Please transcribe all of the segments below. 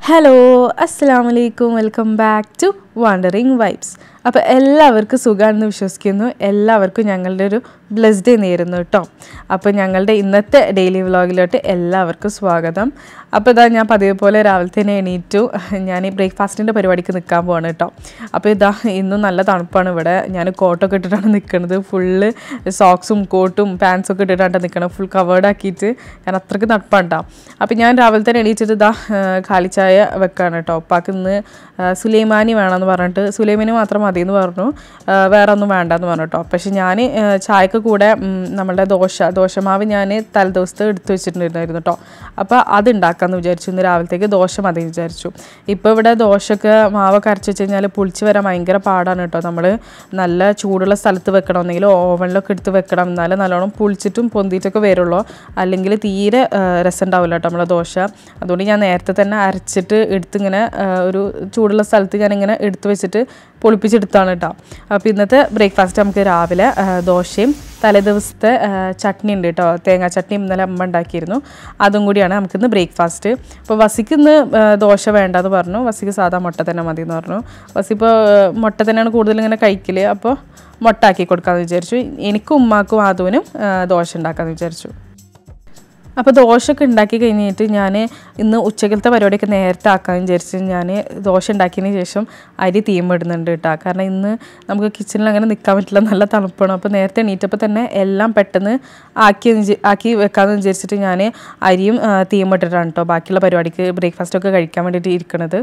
Hello അസ്സാം വലൈക്കും welcome back to wandering vibes അപ്പോൾ എല്ലാവർക്കും സുഖമാണെന്ന് വിശ്വസിക്കുന്നു എല്ലാവർക്കും ഞങ്ങളുടെ ഒരു ബ്ലെസ്ഡ് ഡേ നേരുന്നു കേട്ടോ അപ്പോൾ ഞങ്ങളുടെ ഇന്നത്തെ ഡെയിലി വ്ളോഗിലോട്ട് എല്ലാവർക്കും സ്വാഗതം അപ്പോൾ ഇതാ ഞാൻ പതിവ് പോലെ രാവിലെ തന്നെ എണീറ്റു ഞാൻ ഈ ബ്രേക്ക്ഫാസ്റ്റിൻ്റെ പരിപാടിക്ക് നിൽക്കാൻ പോവാണ് കേട്ടോ അപ്പോൾ ഇതാ ഇന്നും നല്ല തണുപ്പാണ് ഇവിടെ ഞാൻ കോട്ടൊക്കെ ഇട്ടിട്ടാണ് നിൽക്കുന്നത് ഫുള്ള് സോക്സും കോട്ടും പാൻസും ഒക്കെ ഇട്ടിട്ടാണ് നിൽക്കണം ഫുൾ കവേർഡ് ആക്കിയിട്ട് ഞാൻ അത്രയ്ക്ക് തണുപ്പാണ് കേട്ടോ അപ്പോൾ ഞാൻ രാവിലെ തന്നെ എണീറ്റിട്ട് ഇതാ കാലി ചായ വെക്കാണ് കേട്ടോ ഉപ്പാക്ക് ഇന്ന് ആ, സുലൈമാനി വേണമെന്ന് പറഞ്ഞിട്ട് സുലൈമാനി മാത്രം മതി എന്ന് പറഞ്ഞു ആ, വേറെ ഒന്നും വേണ്ടെന്ന് പറഞ്ഞു കേട്ടോ പക്ഷെ ഞാൻ ചായക്ക് കൂടെ ഉം, നമ്മളുടെ ദോശ ദോശമാവ് ഞാൻ തലേദിവസത്തെ എടുത്തു വെച്ചിട്ടുണ്ടായിരുന്നു കേട്ടോ അപ്പോൾ അത് ഉണ്ടാക്കാമെന്ന് വിചാരിച്ചു ഇന്ന് രാവിലത്തേക്ക് ദോശ മതി എന്ന് വിചാരിച്ചു ഇപ്പോൾ ഇവിടെ ദോശക്ക് മാവൊക്കെ അരച്ച് വെച്ച് കഴിഞ്ഞാൽ പുളിച്ച് വരാൻ ഭയങ്കര പാടാണ് കേട്ടോ നമ്മൾ നല്ല ചൂടുള്ള സ്ഥലത്ത് വെക്കണം ഒന്നെങ്കിൽ ഓവനിലൊക്കെ എടുത്ത് വെക്കണം എന്നാലേ നല്ലോണം പുളിച്ചിട്ടും പൊന്തിയിട്ടൊക്കെ വരുള്ളൂ അല്ലെങ്കിൽ തീരെ ആ, രസം ഉണ്ടാവില്ല കേട്ടോ നമ്മളെ ദോശ അതുകൊണ്ട് ഞാൻ നേരത്തെ തന്നെ അരച്ചിട്ട് എടുത്തിങ്ങനെ ആ, ഒരു ചൂടുള്ള സ്ഥലത്ത് ഞാനിങ്ങനെ എടുത്ത് വെച്ചിട്ട് പൊളിപ്പിച്ചെടുത്താണ് കേട്ടോ അപ്പോൾ ഇന്നത്തെ ബ്രേക്ക്ഫാസ്റ്റ് നമുക്ക് രാവിലെ ആ, ദോശയും തലേദിവസത്തെ ആ, ചട്നി ഉണ്ട് കേട്ടോ തേങ്ങാ ചട്നി ഇന്നലെ അമ്മ ഉണ്ടാക്കിയിരുന്നു അതും കൂടിയാണ് നമുക്കിന്ന് ബ്രേക്ക്ഫാസ്റ്റ് അപ്പോൾ വസിക്ക് ഇന്ന് ആ, ദോശ വേണ്ടെന്ന് പറഞ്ഞു വസിക്ക് സാധാ മുട്ട തന്നെ മതി എന്ന് പറഞ്ഞു വസി ഇപ്പോൾ മുട്ട തന്നെയാണ് കൂടുതൽ ഇങ്ങനെ കഴിക്കൽ അപ്പോൾ മുട്ട ആക്കി കൊടുക്കാമെന്ന് വിചാരിച്ചു എനിക്കും ഉമ്മാക്കും ആദുവിനും ആ, ദോശ ഉണ്ടാക്കാമെന്ന് വിചാരിച്ചു അപ്പോൾ ദോശയൊക്കെ ഉണ്ടാക്കി കഴിഞ്ഞിട്ട് ഞാൻ ഇന്ന് ഉച്ചക്കലത്തെ പരിപാടിയൊക്കെ നേരത്തെ ആക്കാമെന്ന് വിചാരിച്ച് ഞാൻ ദോശ ഉണ്ടാക്കിയതിന് ശേഷം അരി തീമിടുന്നുണ്ട് കേട്ടോ കാരണം ഇന്ന് നമുക്ക് കിച്ചണിൽ അങ്ങനെ നിൽക്കാൻ പറ്റില്ല നല്ല തണുപ്പാണ് അപ്പോൾ നേരത്തെ എണീറ്റപ്പോൾ തന്നെ എല്ലാം പെട്ടെന്ന് ആക്കി വിചാ- ആക്കി വെക്കാമെന്ന് വിചാരിച്ചിട്ട് ഞാൻ അരിയും ആ, തീമിട്ടിട്ടാണ് കേട്ടോ ബാക്കിയുള്ള പരിപാടിക്ക് ബ്രേക്ക്ഫാസ്റ്റൊക്കെ കഴിക്കാൻ വേണ്ടിയിട്ട് ഇരിക്കണത്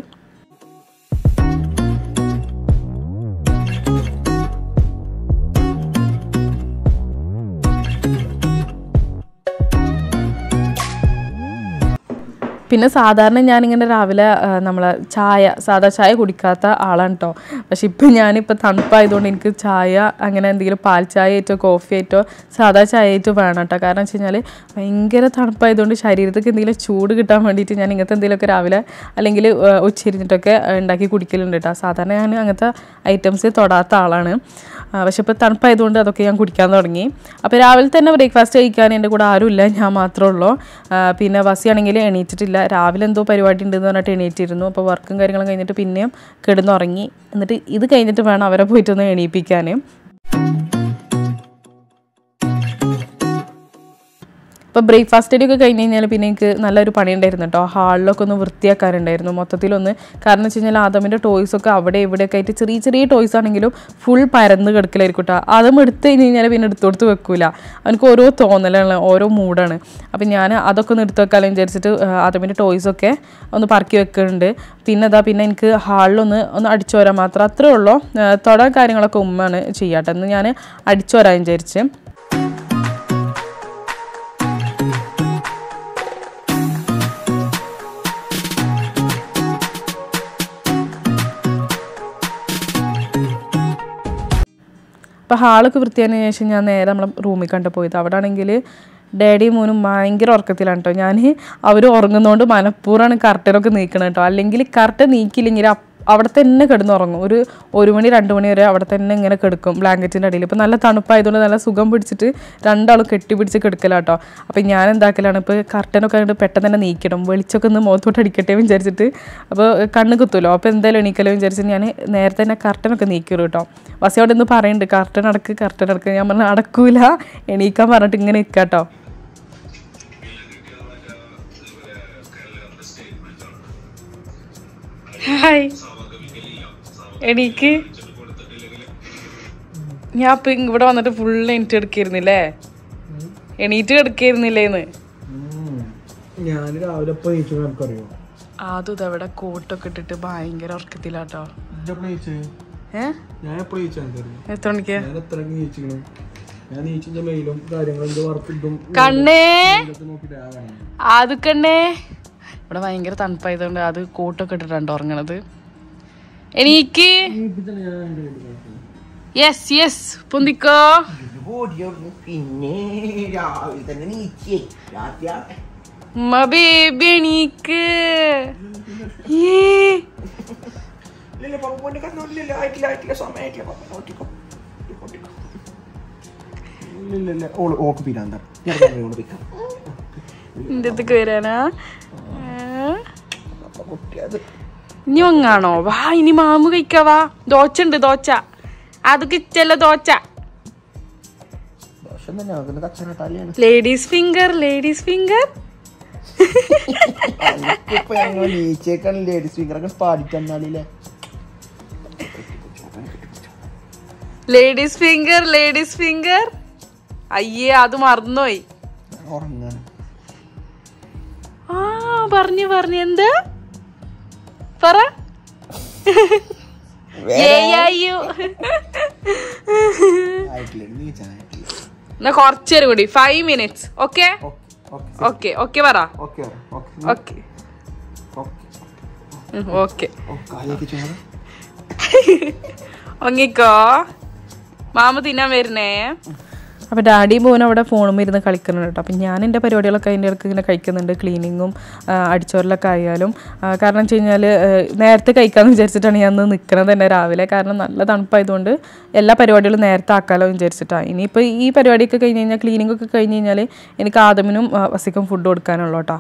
പിന്നെ സാധാരണ ഞാനിങ്ങനെ രാവിലെ നമ്മൾ ചായ സാധാ ചായ കുടിക്കാത്ത ആളാണ് കേട്ടോ പക്ഷെ ഇപ്പം ഞാനിപ്പോൾ തണുപ്പായതുകൊണ്ട് എനിക്ക് ചായ അങ്ങനെ എന്തെങ്കിലും പാൽ ചായ ആയിട്ടോ കോഫി ആയിട്ടോ സാധാ ചായ ആയിട്ടോ വേണം കേട്ടോ കാരണം വെച്ച് കഴിഞ്ഞാൽ ഭയങ്കര തണുപ്പായതുകൊണ്ട് ശരീരത്തേക്ക് എന്തെങ്കിലും ചൂട് കിട്ടാൻ വേണ്ടിയിട്ട് ഞാൻ ഇങ്ങനത്തെ എന്തെങ്കിലുമൊക്കെ രാവിലെ അല്ലെങ്കിൽ ഉച്ചരിഞ്ഞിട്ടൊക്കെ ഉണ്ടാക്കി കുടിക്കലുണ്ട് കേട്ടോ സാധാരണ ഞാൻ അങ്ങനത്തെ ഐറ്റംസ് തൊടാത്ത ആളാണ് ആ, പക്ഷെ ഇപ്പോൾ തണുപ്പായതുകൊണ്ട് അതൊക്കെ ഞാൻ കുടിക്കാൻ തുടങ്ങി അപ്പോൾ രാവിലെ തന്നെ ബ്രേക്ക്ഫാസ്റ്റ് കഴിക്കാൻ എൻ്റെ കൂടെ ആരുമില്ല ഞാൻ മാത്രമേ ഉള്ളൂ ആ, പിന്നെ വസിയാണെങ്കിൽ എണീറ്റിട്ടില്ല രാവിലെ എന്തോ പരിപാടി ഉണ്ടെന്ന് പറഞ്ഞിട്ട് എണീറ്റിരുന്നു അപ്പോൾ വർക്കും കാര്യങ്ങളും കഴിഞ്ഞിട്ട് പിന്നെയും കിടന്നുറങ്ങി എന്നിട്ട് ഇത് കഴിഞ്ഞിട്ട് വേണം അവരെ പോയിട്ടൊന്ന് എണീപ്പിക്കാൻ അപ്പോൾ ബ്രേക്ക്ഫാസ്റ്റ് ഒക്കെ കഴിഞ്ഞ് കഴിഞ്ഞാൽ പിന്നെ എനിക്ക് നല്ലൊരു പണി ഉണ്ടായിരുന്നു കേട്ടോ ഹാളിലൊക്കെ ഒന്ന് വൃത്തിയാക്കാനുണ്ടായിരുന്നു മൊത്തത്തിലൊന്ന് കാരണം വെച്ച് കഴിഞ്ഞാൽ ആദമിൻ്റെ ടോയ്സൊക്കെ അവിടെ ഇവിടെയൊക്കെ ആയിട്ട് ചെറിയ ചെറിയ ടോയ്സ് ആണെങ്കിലും ഫുൾ പരന്ന് കിടക്കലായിരിക്കും കേട്ടോ അതും എടുത്ത് കഴിഞ്ഞ് കഴിഞ്ഞാൽ പിന്നെ എടുത്തു കൊടുത്ത് വെക്കൂല അവനക്ക് ഓരോ തോന്നലാണ് ഓരോ മൂഡാണ് അപ്പം ഞാൻ അതൊക്കെ ഒന്ന് എടുത്ത് വെക്കാമെന്ന് വിചാരിച്ചിട്ട് ആദമിൻ്റെ ടോയ്സൊക്കെ ഒന്ന് പറക്കി വെക്കുന്നുണ്ട് പിന്നെ അതാ പിന്നെ എനിക്ക് ഹാളിലൊന്ന് ഒന്ന് അടിച്ചു വരാൻ മാത്രം അത്രേ ഉള്ളൂ ആ, തൊടാൻ കാര്യങ്ങളൊക്കെ ഉമ്മയാണ് ചെയ്യാട്ടെ എന്ന് ഞാൻ അടിച്ചു വരാൻ വിചാരിച്ച് അപ്പോൾ ഹാളൊക്കെ വൃത്തിയായതിനു ശേഷം ഞാൻ നേരെ നമ്മളെ റൂമിൽ കണ്ടു പോയത് അവിടെ ആണെങ്കിൽ ഡാഡിയും മോനും ഭയങ്കര ഉറക്കത്തിലാണ് കേട്ടോ ഞാൻ അവർ ഉറങ്ങുന്നതുകൊണ്ട് മനഃപൂർവ്വമാണ് കർട്ടനൊക്കെ നീക്കണം കേട്ടോ അല്ലെങ്കിൽ കർട്ടൻ നീക്കിയില്ലെങ്കിൽ അപ്പ് അവിടെ തന്നെ കിടന്നുറങ്ങും ഒരു ഒരു മണി രണ്ട് മണി വരെ അവിടെ തന്നെ ഇങ്ങനെ കിടക്കും ബ്ലാങ്കറ്റിൻ്റെ അടിയിൽ ഇപ്പോൾ നല്ല തണുപ്പായതുകൊണ്ട് നല്ല സുഖം പിടിച്ചിട്ട് രണ്ടാളും കെട്ടിപ്പിടിച്ച് കിടക്കലാട്ടോ അപ്പോൾ ഞാൻ എന്താക്കലാണ് ഇപ്പോൾ കർട്ടനൊക്കെ അങ്ങോട്ട് പെട്ടെന്ന് തന്നെ നീക്കണം വെളിച്ചമൊക്കെ ഒന്ന് മുഖത്തോട്ട് അടിക്കട്ടെ എന്ന് വിചാരിച്ചിട്ട് അപ്പോൾ കണ്ണ് കുത്തുമല്ലോ അപ്പോൾ എന്തായാലും എണീക്കലോ വിചാരിച്ചിട്ട് ഞാൻ നേരത്തെ തന്നെ കർട്ടനൊക്കെ നീക്കിടും കേട്ടോ വസിയോട് ഇന്ന് പറയുന്നുണ്ട് കർട്ടൻ അടക്ക് കർട്ടൻ അടക്ക് ഞാൻ പറഞ്ഞാൽ അടക്കൂല എണീക്കാൻ പറഞ്ഞിട്ട് ഇങ്ങനെ നിൽക്കാം കേട്ടോ ഹായ് എണീക്ക് ഞാൻ ഇപ്പൊ ഇവിടെ വന്നിട്ട് ഫുൾ എണീറ്റ് എടുക്കായിരുന്നില്ലേ എണീറ്റ് എടുക്കായിരുന്നില്ലേന്ന് ഞാൻ രാവിലെ എപ്പോ നീച്ചു നമുക്കറിയോ അതും ഇതവിടെ കോട്ടൊക്കെ ഇട്ടിട്ട് ഭയങ്കര ഉറക്കത്തിലാട്ടോ എപ്പോഴും നീച്ച് ഏ ഞാൻ എപ്പോഴും നീച്ചാ എനിക്കറിയോ എത്ര മണിക്ക് ഞാൻ എത്രക്ക് നീച്ചിക്കണു ഞാൻ നീച്ചിന്റെ മെയിലും കാര്യങ്ങളും എന്ത് വർക്ക് ഇതും കണ്ണേ ഇതൊക്കെ നോക്കിട്ട് ആ കാണുന്നത്. അത് കണ്ണേ ഇവിടെ ഭയങ്കര തണുപ്പായതുകൊണ്ട് അത് കോട്ടൊക്കെ ഇട്ടിട്ടാണ് ഉറങ്ങണത് എണീക്ക് നീപ്പിച്ചാണ് ഞാൻ എൻ്റെ വീട്ടിൽ നോക്കുന്നത്. യെസ് യെസ് പൊന്തിക്കോ പിന്നെ രാവിലെ തന്നെ നീച്ചേ രാത്രി ഉമ്മ ബേബി എണീക്ക് ഏ ഇല്ലല്ലോ പപ്പന്റെ കണ്ണൂരിലല്ലോ ആയിട്ടില്ല ആയിട്ടില്ല സമയമായിട്ടില്ല പപ്പ നോട്ടിക്കോ ഇല്ല ഇല്ല ഓള് ഓക്ക് പിരാന്ത ഞാൻ കൊണ്ട് പിക്കാം നിന്റെ അടുത്തേക്ക് വരാനാ ഏ? പൊട്ടിയത് ഇനി ഒങ്ങാണോ വാ ഇനി മാമു കഴിക്കാവാ ദോച്ച ഉണ്ട് ദോച്ച അതൊക്കെ ഇച്ചല്ല ദോച്ച ദോഷം തന്നെ ആകുന്ന കച്ചറട്ടാലിയാണ് ലേഡീസ് ഫിംഗർ ലേഡീസ് ഫിംഗർ ഇപ്പൊ ഞങ്ങൾ നീച്ചേക്കാണ് ലേഡീസ് സ്പീക്കറൊക്കെ പാടിത്തന്നാലില്ലേ ലേഡീസ് ഫിംഗർ ലേഡീസ് ഫിംഗർ അയ്യേ അത് മറന്നുപോയി ഉറങ്ങാണ് ആ പറഞ്ഞു പറഞ്ഞു എന്ത് പറ ഏയ്യായ്യോ. ആയിട്ടില്ല നീച്ചായിട്ടില്ല എന്നാ കുറച്ചേരം കൂടി five minutes okay okay okay okay പറ okay okay okay okay okay ഓ കാലേക്ക് ചോറ് ഒങ്ങിക്കോ മാമ തിന്നാൻ വരുന്നേ അപ്പോൾ ഡാഡിയും പോകാൻ അവിടെ ഫോണും ഇരുന്ന് കളിക്കുന്നുണ്ട് കേട്ടോ അപ്പം ഞാൻ എൻ്റെ പരിപാടികളൊക്കെ അതിൻ്റെ ഇടയ്ക്ക് ഇങ്ങനെ കഴിക്കുന്നുണ്ട് ക്ലീനിങ്ങും അടിച്ചോറിലൊക്കെ ആയാലും ആ, കാരണം വെച്ച് കഴിഞ്ഞാൽ നേരത്തെ കഴിക്കാമെന്ന് വിചാരിച്ചിട്ടാണ് ഞാൻ ഇന്ന് നിൽക്കുന്നത് തന്നെ രാവിലെ കാരണം നല്ല തണുപ്പായതുകൊണ്ട് എല്ലാ പരിപാടികളും നേരത്തെ ആക്കാമല്ലോ എന്ന് വിചാരിച്ചിട്ടാണ് ഇനിയിപ്പോൾ ഈ പരിപാടിയൊക്കെ കഴിഞ്ഞ് കഴിഞ്ഞാൽ ക്ലീനിങ് ഒക്കെ കഴിഞ്ഞ് കഴിഞ്ഞാൽ എനിക്ക് ആദമിനും ആ, വസിക്കും ഫുഡ് കൊടുക്കാനുള്ളൂ കേട്ടോ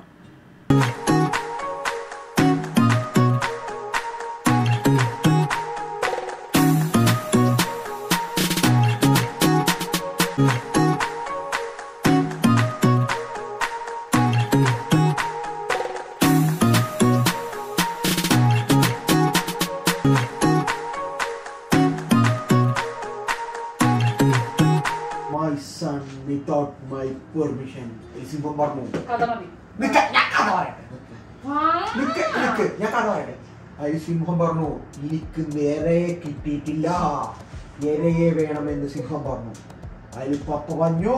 My son without my permission. സിംഹം പറഞ്ഞു നിക്ക, ഞാൻ കഥ പറയട്ടെ. നിക്ക്, നിക്ക്, ഞാൻ കഥ പറയട്ടെ. അയ് സിംഹം പറഞ്ഞു എനിക്ക് നേരെ കിട്ടിയിട്ടില്ല ഇരയെ വേണമെന്ന് സിംഹം പറഞ്ഞു അതിൽ പപ്പ പറഞ്ഞു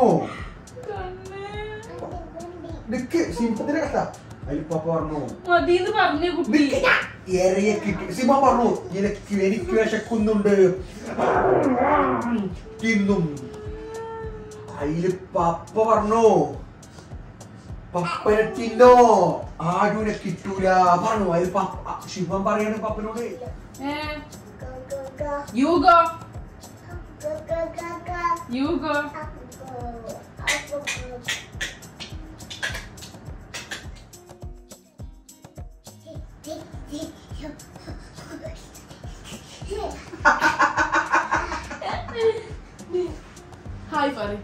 നിക്ക് സിംഹത്തിന്റെ കഥ അതിൽ പപ്പ പറഞ്ഞു നിക്ക് ഞാൻ ഇരയെ കിട്ടി സിംഹം പറഞ്ഞു എനിക്ക് എനിക്ക് വിശക്കുന്നുണ്ട് തിന്നും അതില് പപ്പ പറഞ്ഞു പപ്പനെ തിന്നോ ആരുനെ കിട്ടൂല പറഞ്ഞു അതിൽ പപ്പ ശിവൻ പറയാണ് പപ്പനോട് You go. You go. Hi പറ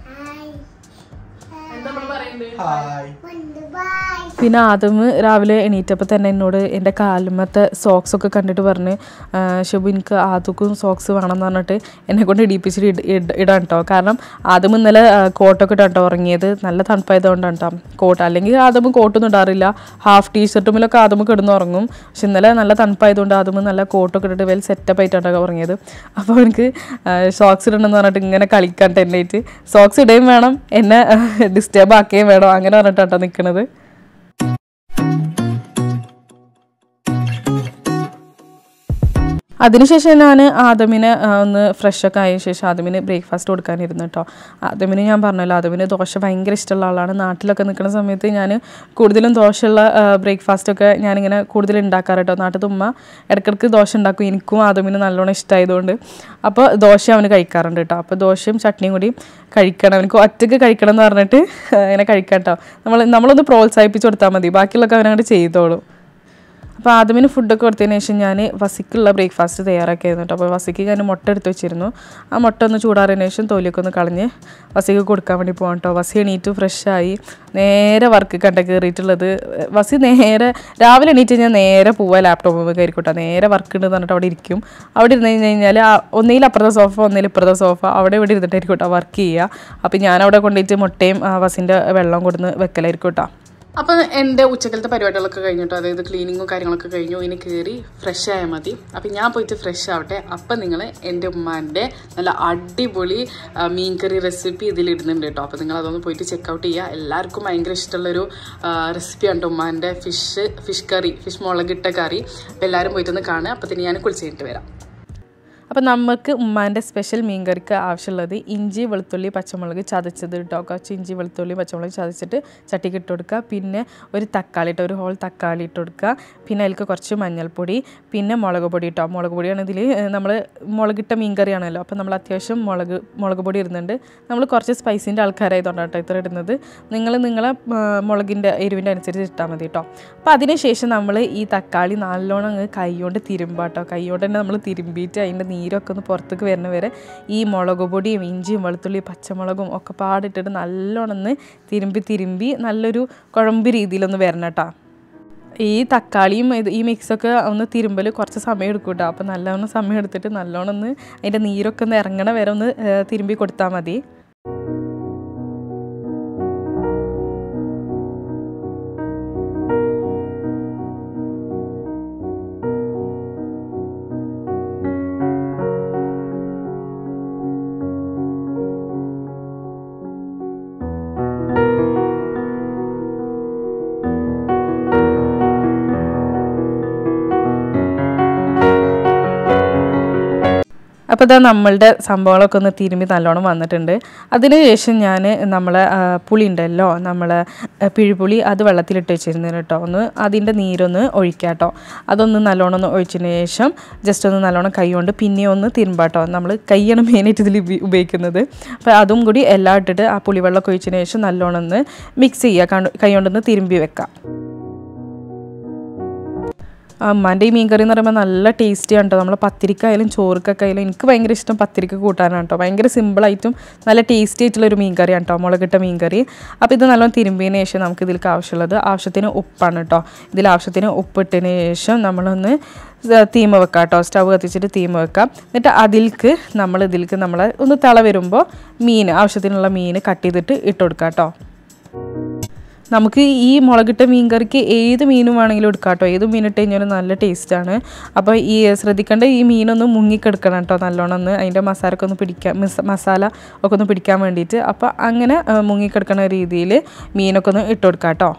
എന്താ പറയുന്നത് ഹായ് പിന്നെ ആദ്യം രാവിലെ എണീറ്റപ്പോൾ തന്നെ എന്നോട് എൻ്റെ കാലുമത്തെ സോക്സ് ഒക്കെ കണ്ടിട്ട് പറഞ്ഞ് "ആ, ഷബു എനിക്ക് ആദ്യക്കും സോക്സ് വേണം എന്ന് പറഞ്ഞിട്ട് എന്നെ കൊണ്ട് ഇടിപ്പിച്ചിട്ട് ഇട- ഇട- ഇടാൻ കേട്ടോ കാരണം ആദ്യം ഇന്നലെ ആ, കോട്ടൊക്കെ ഇട്ടാട്ടോ ഉറങ്ങിയത് നല്ല തണുപ്പായതുകൊണ്ടാണ് കേട്ടോ കോട്ട് അല്ലെങ്കിൽ ആദ്യം കോട്ടൊന്നും ഇടാറില്ല ഹാഫ് ടീഷർട്ടുമിലൊക്കെ ആദ്യം കിടന്ന് ഉറങ്ങും പക്ഷെ ഇന്നലെ നല്ല തണുപ്പായതുകൊണ്ട് ആദ്യം നല്ല കോട്ടൊക്കെ ഇട്ടിട്ട് വെൽ സെറ്റപ്പ് ആയിട്ടാണ് ഉറങ്ങിയത് അപ്പോൾ എനിക്ക് സോക്സ് ഇടണമെന്ന് പറഞ്ഞിട്ട് ഇങ്ങനെ കളിക്കാൻ ടെന്നായിട്ട് സോക്സ് ഇടുകയും വേണം എന്നെ ഡിസ്റ്റർബ് ആക്കുകയും വേണം അങ്ങനെ പറഞ്ഞിട്ടാട്ടോ നിൽക്കുന്നത് അതിനുശേഷം ഞാൻ ആദമിനെ ആ, ഒന്ന് ഫ്രഷ് ഒക്കെ ആയ ശേഷം ആദമിന് ബ്രേക്ക്ഫാസ്റ്റ് കൊടുക്കാനിരുന്നു കേട്ടോ ആദമിന് ഞാൻ പറഞ്ഞല്ലോ ആദമിന് ദോശ ഭയങ്കര ഇഷ്ടമുള്ള ആളാണ് നാട്ടിലൊക്കെ നിൽക്കുന്ന സമയത്ത് ഞാൻ കൂടുതലും ദോശയുള്ള ബ്രേക്ക്ഫാസ്റ്റ് ഒക്കെ ഞാനിങ്ങനെ കൂടുതൽ ഉണ്ടാക്കാറ് കേട്ടോ നാട്ടിൽ ഉമ്മ ഇടയ്ക്കിടയ്ക്ക് ദോശ ഉണ്ടാക്കും എനിക്കും ആദമിന് നല്ലോണം ഇഷ്ടമായതുകൊണ്ട് അപ്പോൾ ദോശ അവന് കഴിക്കാറുണ്ട് കേട്ടോ അപ്പോൾ ദോശയും ചട്നിയും കൂടി കഴിക്കണം എനിക്ക് ഒറ്റയ്ക്ക് കഴിക്കണം എന്ന് പറഞ്ഞിട്ട് ഇങ്ങനെ കഴിക്കാം കേട്ടോ നമ്മൾ നമ്മളൊന്ന് പ്രോത്സാഹിപ്പിച്ച് കൊടുത്താൽ മതി ബാക്കിയുള്ളതൊക്കെ അവനങ്ങോട്ട് ചെയ്തോളും അപ്പോൾ ആദ്യമിന് ഫുഡൊക്കെ കൊടുത്തതിന് ശേഷം ഞാൻ വസിക്കുള്ള ബ്രേക്ക്ഫാസ്റ്റ് തയ്യാറാക്കിയായിരുന്നു കേട്ടോ അപ്പോൾ വസിക്ക് ഞാൻ മുട്ട എടുത്ത് വെച്ചിരുന്നു ആ മുട്ട ഒന്ന് ചൂടാറിയതിന് ശേഷം തൊലിയൊക്കെ ഒന്ന് കളഞ്ഞ് വസിക്ക് കൊടുക്കാൻ വേണ്ടി പോകാം കേട്ടോ വസി എണീറ്റ് ഫ്രഷായി നേരെ വർക്ക് കണ്ട കയറിയിട്ടുള്ളത് വസി നേരെ രാവിലെ എണീറ്റ് കഴിഞ്ഞാൽ നേരെ പോവുക ലാപ്ടോപ്പ് കയറിക്കോട്ടെ നേരെ വർക്ക് ഉണ്ട് എന്ന് പറഞ്ഞിട്ട് അവിടെ ഇരിക്കും അവിടെ ഇരുന്ന് കഴിഞ്ഞ് കഴിഞ്ഞാൽ ഒന്നിയിൽ അപ്പുറത്തെ സോഫ ഒന്നിൽ ഇപ്പുറത്തെ സോഫ അവിടെ ഇവിടെ ഇരുന്നിട്ടായിരിക്കും കേട്ടോ വർക്ക് ചെയ്യുക അപ്പോൾ ഞാൻ അവിടെ കൊണ്ടുപോയിട്ട് മുട്ടയും ആ, വസിൻ്റെ വെള്ളം കൊടുന്ന് വെക്കലായിരിക്കും കേട്ടോ അപ്പം എൻ്റെ ഉച്ചക്കലത്തെ പരിപാടികളൊക്കെ കഴിഞ്ഞിട്ടോ അതായത് ക്ലീനിങ്ങും കാര്യങ്ങളൊക്കെ കഴിഞ്ഞു ഇനി കയറി ഫ്രഷ് ആയാൽ മതി അപ്പം ഞാൻ പോയിട്ട് ഫ്രഷ് ആവട്ടെ അപ്പം നിങ്ങൾ എൻ്റെ ഉമ്മാൻ്റെ നല്ല അടിപൊളി ആ, മീൻ കറി റെസിപ്പി ഇതിലിടുന്നുണ്ട് കേട്ടോ അപ്പം നിങ്ങൾ അതൊന്ന് പോയിട്ട് ചെക്കൗട്ട് ചെയ്യുക എല്ലാവർക്കും ഭയങ്കര ഇഷ്ടമുള്ളൊരു റെസിപ്പിയാണ് കേട്ടോ ഉമ്മാൻ്റെ ഫിഷ് ഫിഷ് കറി ഫിഷ് മുളകിട്ട കറി അപ്പം എല്ലാവരും പോയിട്ടൊന്ന് കാണുക അപ്പം തന്നെ ഞാൻ കുളിച്ച് കഴിഞ്ഞിട്ട് വരാം അപ്പോൾ നമുക്ക് ഉമ്മാൻ്റെ സ്പെഷ്യൽ മീൻ കറിക്ക് ആവശ്യമുള്ളത് ഇഞ്ചി വെളുത്തുള്ളി പച്ചമുളക് ചതച്ചത് കേട്ടോ കുറച്ച് ഇഞ്ചി വെളുത്തുള്ളി പച്ചമുളക് ചതച്ചിട്ട് ചട്ടിക്ക് ഇട്ട് കൊടുക്കുക പിന്നെ ഒരു തക്കാളി ഇട്ട് ഒരു ഹോൾ തക്കാളി ഇട്ട് കൊടുക്കുക പിന്നെ അതിലേക്ക് കുറച്ച് മഞ്ഞൾപ്പൊടി പിന്നെ മുളക് പൊടി ഇട്ടോ മുളക് പൊടിയാണ് ഇതിൽ നമ്മൾ മുളകിട്ട മീൻ കറിയാണല്ലോ അപ്പോൾ നമ്മൾ അത്യാവശ്യം മുളക് മുളക് പൊടി ഇടുന്നുണ്ട് നമ്മൾ കുറച്ച് സ്പൈസിൻ്റെ ആൾക്കാരായതുകൊണ്ടാണ് കേട്ടോ ഇത്ര ഇടുന്നത് നിങ്ങൾ നിങ്ങളെ ആ, മുളകിൻ്റെ എരിവിൻ്റെ അനുസരിച്ച് ഇട്ടാൽ മതി കേട്ടോ അപ്പോൾ അതിന് ശേഷം നമ്മൾ ഈ തക്കാളി നല്ലോണം അങ്ങ് കൈകൊണ്ട് തിരുമ്പാട്ടോ കൈകൊണ്ട് തന്നെ നമ്മൾ തിരുമ്പിയിട്ട് അതിൻ്റെ നീരൊക്കെ ഒന്ന് പുറത്തേക്ക് വരുന്ന വരെ ഈ മുളക് പൊടിയും ഇഞ്ചിയും വെളുത്തുള്ളി പച്ചമുളകും ഒക്കെ പാടിട്ടിട്ട് നല്ലോണം ഒന്ന് തിരുമ്പി തിരുമ്പി നല്ലൊരു കുഴമ്പ് രീതിയിലൊന്ന് വരണം കേട്ടോ ഈ തക്കാളിയും ഇത് ഈ മിക്സൊക്കെ ഒന്ന് തിരുമ്പൽ കുറച്ച് സമയം എടുക്കും കേട്ടോ അപ്പോൾ നല്ലോണം സമയം എടുത്തിട്ട് നല്ലോണം ഒന്ന് അതിൻ്റെ നീരൊക്കെ ഒന്ന് ഇറങ്ങണ വരെ ഒന്ന് ഏ, തിരുമ്പി കൊടുത്താൽ മതി അപ്പോൾ ഇതാ നമ്മളുടെ സംഭവങ്ങളൊക്കെ ഒന്ന് തിരുമ്പി നല്ലോണം വന്നിട്ടുണ്ട് അതിന് ശേഷം ഞാൻ നമ്മളെ ആ, പുളി ഉണ്ടല്ലോ നമ്മളെ ആ, പിഴുപുളി അത് വെള്ളത്തിലിട്ട് വെച്ചിരുന്നു കേട്ടോ ഒന്ന് അതിൻ്റെ നീരൊന്ന് ഒഴിക്കാം കേട്ടോ അതൊന്ന് നല്ലോണം ഒന്ന് ഒഴിച്ചതിന് ശേഷം ജസ്റ്റ് ഒന്ന് നല്ലോണം കൈ കൊണ്ട് പിന്നെ ഒന്ന് തിരുമ്പാട്ടോ നമ്മൾ കൈയാണ് മെയിനായിട്ട് ഇതിൽ ഉപ- ഉപയോഗിക്കുന്നത് അപ്പോൾ അതും കൂടി എല്ലാം ഇട്ടിട്ട് ആ പുളിവെള്ളമൊക്കെ ഒഴിച്ചതിന് ശേഷം നല്ലോണം ഒന്ന് മിക്സ് ചെയ്യുക കൈ കൊണ്ടൊന്ന് തിരുമ്പി വെക്കാം അമ്മാൻ്റെ ഈ മീൻകറി എന്ന് പറയുമ്പോൾ നല്ല ടേസ്റ്റി ആണ് കേട്ടോ നമ്മൾ പത്തിരിക്കായാലും ചോറുക്കൊക്കെ ആയാലും എനിക്ക് ഭയങ്കര ഇഷ്ടം പത്തിരിക്ക് കൂട്ടാനാണ് കേട്ടോ ഭയങ്കര സിമ്പിളായിട്ടും നല്ല ടേസ്റ്റി ആയിട്ടുള്ള ഒരു മീൻകറിയാണ് കേട്ടോ മുളകിട്ട മീൻകറി അപ്പോൾ ഇത് നല്ലോണം തിരുമ്പിയതിന് ശേഷം നമുക്ക് ഇതിലേക്ക് ആവശ്യമുള്ളത് ആവശ്യത്തിന് ഉപ്പാണ് കേട്ടോ ഇതിൽ ആവശ്യത്തിന് ഉപ്പിട്ടതിന് ശേഷം നമ്മളൊന്ന് സ- തീമ വെക്കാം കേട്ടോ സ്റ്റവ് കത്തിച്ചിട്ട് തീമ വെക്കാം എന്നിട്ട് അതിലേക്ക് നമ്മൾ ഇതിലേക്ക് നമ്മൾ ഒന്ന് തിള വരുമ്പോൾ മീൻ ആവശ്യത്തിനുള്ള മീൻ കട്ട് ചെയ്തിട്ട് ഇട്ട് കൊടുക്കാം കേട്ടോ നമുക്ക് ഈ മുളകിട്ട മീൻ കറിക്ക് ഏത് മീനും വേണമെങ്കിലും എടുക്കാം കേട്ടോ ഏത് മീൻ ഇട്ട് കഴിഞ്ഞാലും നല്ല ടേസ്റ്റാണ് അപ്പോൾ ഈ ശ്രദ്ധിക്കേണ്ട ഈ മീനൊന്ന് മുങ്ങിക്കെടുക്കണം കേട്ടോ നല്ലോണം ഒന്ന് അതിൻ്റെ മസാലയൊക്കെ ഒന്ന് പിടിക്കാൻ മിസ- മസാല ഒക്കെ ഒന്ന് പിടിക്കാൻ വേണ്ടിയിട്ട് അപ്പോൾ അങ്ങനെ ആ, മുങ്ങിക്കെടുക്കണ രീതിയിൽ മീനൊക്കെ ഒന്ന് ഇട്ട് കൊടുക്കാം കേട്ടോ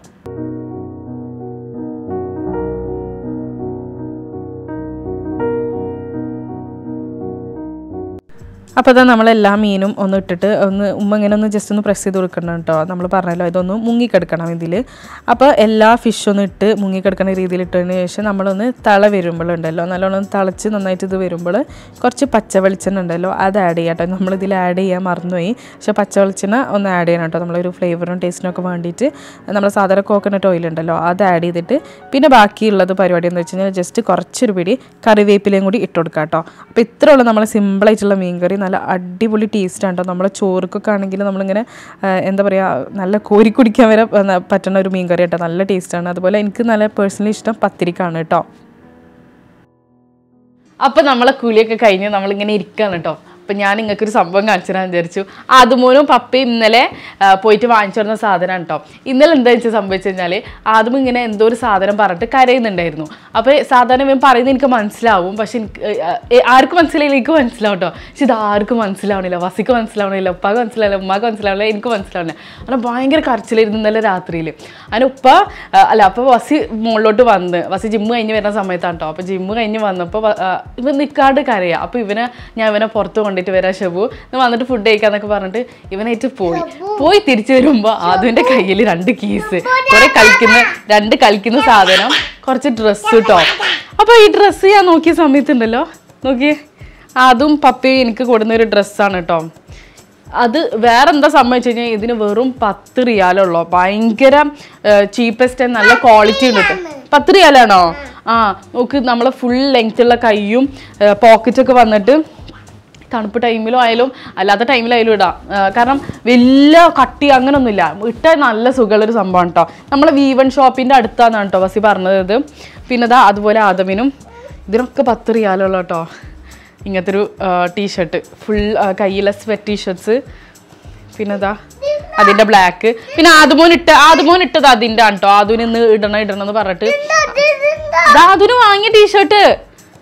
അപ്പോൾ അതാ നമ്മളെല്ലാ മീനും ഒന്ന് ഇട്ടിട്ട് ഒന്ന് ഉമ്മ ഇങ്ങനെ ഒന്ന് ജസ്റ്റ് ഒന്ന് പ്രസ് ചെയ്ത് കൊടുക്കണം കേട്ടോ നമ്മൾ പറഞ്ഞല്ലോ ഇതൊന്ന് മുങ്ങിക്കിടക്കണം ഇതിൽ അപ്പോൾ എല്ലാ ഫിഷും ഒന്ന് ഇട്ട് മുങ്ങിക്കിടക്കണ രീതിയിൽ ഇട്ടതിന് ശേഷം നമ്മളൊന്ന് തള വരുമ്പോഴുണ്ടല്ലോ നല്ലോണം ഒന്ന് തിളച്ച് നന്നായിട്ട് ഇത് വരുമ്പോൾ കുറച്ച് പച്ച വെളിച്ചെണ്ണ ഉണ്ടല്ലോ അത് ആഡ് ചെയ്യാം കേട്ടോ നമ്മളിതിൽ ആഡ് ചെയ്യാൻ മറന്നുപോയി പക്ഷേ പച്ച വെളിച്ചെണ്ണ ഒന്ന് ആഡ് ചെയ്യണം കേട്ടോ നമ്മളൊരു ഫ്ലേവറും ടേസ്റ്റിനും ഒക്കെ വേണ്ടിയിട്ട് നമ്മൾ സാധാരണ കോക്കനട്ട് ഓയിൽ ഉണ്ടല്ലോ അത് ആഡ് ചെയ്തിട്ട് പിന്നെ ബാക്കിയുള്ളത് പരിപാടി എന്ന് വെച്ച് കഴിഞ്ഞാൽ ജസ്റ്റ് കുറച്ചൊരു പിടി കറിവേപ്പിലയും കൂടി ഇട്ട് കൊടുക്കാം കേട്ടോ അപ്പോൾ ഇത്ര ഉള്ളൂ നമ്മൾ സിമ്പിളായിട്ടുള്ള മീൻ കറി നല്ല അടിപൊളി ടേസ്റ്റാണ് കേട്ടോ നമ്മളെ ചോറുക്കൊക്കെ ആണെങ്കിൽ നമ്മളിങ്ങനെ ആ, എന്താ പറയുക നല്ല കോരി കുടിക്കാൻ വരെ ആ, പറ്റുന്ന ഒരു മീൻ കറി കേട്ടോ നല്ല ടേസ്റ്റാണ് അതുപോലെ എനിക്ക് നല്ല പേഴ്സണലി ഇഷ്ടം പത്തിരിക്കാണ് കേട്ടോ അപ്പം നമ്മളെ കൂലിയൊക്കെ കഴിഞ്ഞ് നമ്മളിങ്ങനെ ഇരിക്കുകയാണ് കേട്ടോ അപ്പം ഞാൻ നിങ്ങൾക്ക് ഒരു സംഭവം കാണിച്ചു തരാൻ വിചാരിച്ചു ആദ്യമോനും പപ്പയും ഇന്നലെ ആ, പോയിട്ട് വാങ്ങിച്ചു വരുന്ന സാധനമാണ് കേട്ടോ ഇന്നലെ എന്താ വെച്ചാൽ സംഭവിച്ചു കഴിഞ്ഞാൽ ആദ്യം ഇങ്ങനെ എന്തോ ഒരു സാധനം പറഞ്ഞിട്ട് കരയുന്നുണ്ടായിരുന്നു അപ്പോൾ സാധാരണ ഇവൻ പറയുന്നത് എനിക്ക് മനസ്സിലാവും പക്ഷെ എനിക്ക് ഏ, ഏ, ആർക്കും മനസ്സിലായില്ല എനിക്ക് മനസ്സിലാവും കേട്ടോ പക്ഷെ ഇത് ആർക്കും മനസ്സിലാവണില്ല വസിക്ക് മനസ്സിലാവണില്ല ഉപ്പാക്ക് മനസ്സിലാവില്ല ഉമ്മാക്ക് മനസ്സിലാവില്ല എനിക്ക് മനസ്സിലാവില്ല അങ്ങനെ ഭയങ്കര കരച്ചിലായിരുന്നു ഇന്നലെ രാത്രിയിൽ അതിന് ഉപ്പ ആ, അല്ല അപ്പോൾ വസി മുകളിലോട്ട് വന്ന് വസി ജിമ്മ് കഴിഞ്ഞ് വരുന്ന സമയത്താണ് കേട്ടോ അപ്പോൾ ജിമ്മ് കഴിഞ്ഞ് വന്നപ്പോൾ വ- ആ, ഇവൻ നിൽക്കാണ്ട് കരയാ അപ്പോൾ ഇവനെ ഞാൻ ഇവനെ പുറത്ത് കൊണ്ടിട്ട് വരാം ഷബു ഇന്ന് വന്നിട്ട് ഫുഡ് കഴിക്കാന്നൊക്കെ പറഞ്ഞിട്ട് ഇവനായിട്ട് പോയി പോയി തിരിച്ചു വരുമ്പോൾ ആദ്യൻ്റെ കയ്യിൽ രണ്ട് കീസ് കുറെ കളിക്കുന്ന രണ്ട് കളിക്കുന്ന സാധനം കുറച്ച് ഡ്രസ്സ് കേട്ടോ അപ്പോൾ ഈ ഡ്രസ്സ് ഞാൻ നോക്കിയ സമയത്തുണ്ടല്ലോ നോക്കിയേ അതും പപ്പയും എനിക്ക് കൊടുക്കുന്ന ഒരു ഡ്രസ്സാണ് കേട്ടോ അത് വേറെ എന്താ സംഭവിച്ചു കഴിഞ്ഞാൽ ഇതിന് വെറും പത്ത് റിയാലുള്ളൂ ഭയങ്കര ചീപ്പസ്റ്റ് ആൻഡ് നല്ല ക്വാളിറ്റി ഉണ്ട് കേട്ടോ പത്ത് റിയാലാണോ ആ നോക്ക് നമ്മളെ ഫുൾ ലെങ്ത് ഉള്ള കൈയും പോക്കറ്റൊക്കെ വന്നിട്ട് തണുപ്പ് ടൈമിലും ആയാലും അല്ലാത്ത ടൈമിലായാലും ഇടാം ആ, കാരണം വലിയ കട്ടി അങ്ങനൊന്നുമില്ല ഇട്ടാൽ നല്ല സുഖമുള്ളൊരു സംഭവമാണ് കേട്ടോ നമ്മളെ വി വൺ ഷോപ്പിൻ്റെ അടുത്താന്നാണ് കേട്ടോ ബസ്സി പറഞ്ഞത് ഇത് പിന്നെ ഇതാ അതുപോലെ ആദമിനും ഇതിനൊക്കെ പത്ത് റിയാലുള്ള കേട്ടോ ഇങ്ങനത്തെ ഒരു ടീഷർട്ട് ഫുൾ കയ്യിലെ സ്വെറ്റ് ടീഷർട്ട്സ് പിന്നെ ഇതാ അതിന്റെ ബ്ലാക്ക് പിന്നെ ആദ്യമോൻ ഇട്ട ആദ്യമോൻ ഇട്ടത് അതിന്റെ ആണ് കേട്ടോ ആദ്യം ഇന്ന് ഇടണം ഇടണം എന്ന് പറഞ്ഞിട്ട് ദാ അതിന് വാങ്ങിയ ടീഷർട്ട്